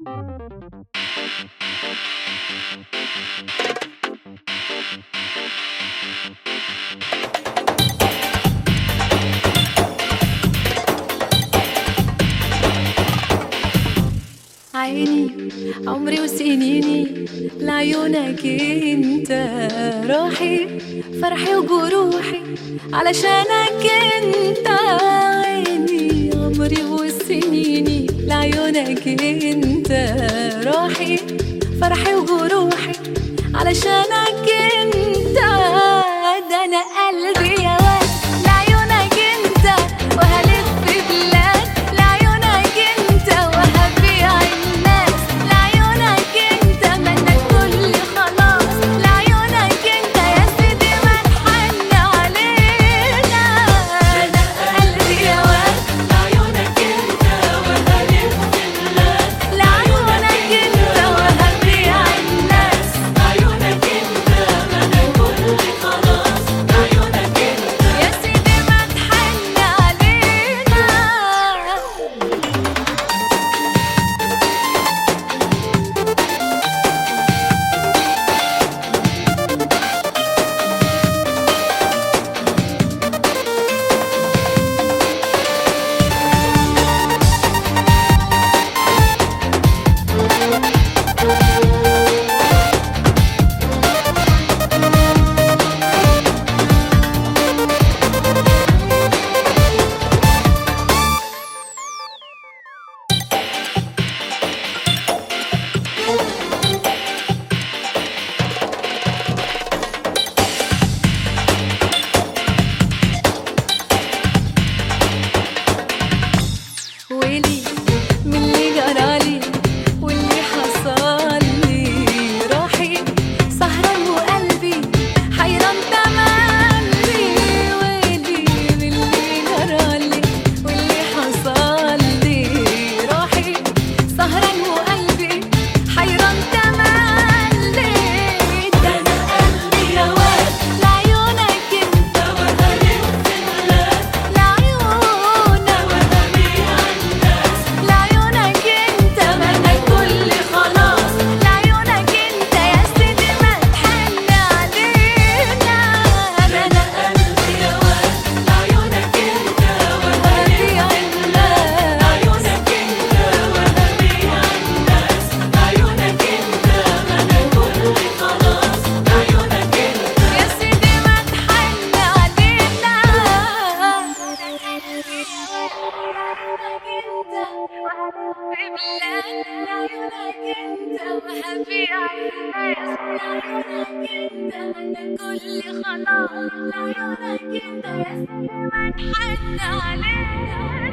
عيني عمري وسنيني لعيونك انت روحي فرحي وجروحي علشانك انت عيني عمري وسنيني لعيونك انت روحي فرحي وجروحي علشانك انت ده انا قلبي يا واد لعيونك انت وهلف بلاد لعيونك انت وهبيع الناس لعيونك انت منك كل خلاص لعيونك انت يا سيدي ما تحن علينا انا قلبي يا واد لعيونك انت وهلف بلاد لعيونك انت وهبيع الناس لعيونك انت منك كل خلاص لعيونك انت يا سيدي ما تحن علينا ويلي من اللي جرالي واللي حصل لي روحي سهران وقلبي حيران تملي ويلي من اللي جرالي واللي حصل لي روحي سهران وقلبي حيران تملي ده انا قلبي يا واد لعيونك انت وهلف البلاد لعيونك وهبيع الناس لعيونك انت منك كل خلاص لعيونك انت يا سيدي ما تحن علينا انا قلبي يا واد لعيونك انت وهبيع الناس لعيونك انت وهبيع الناس لعيونك انت منك كل خلاص لعيونك انت يا سيدي ما تحن علينا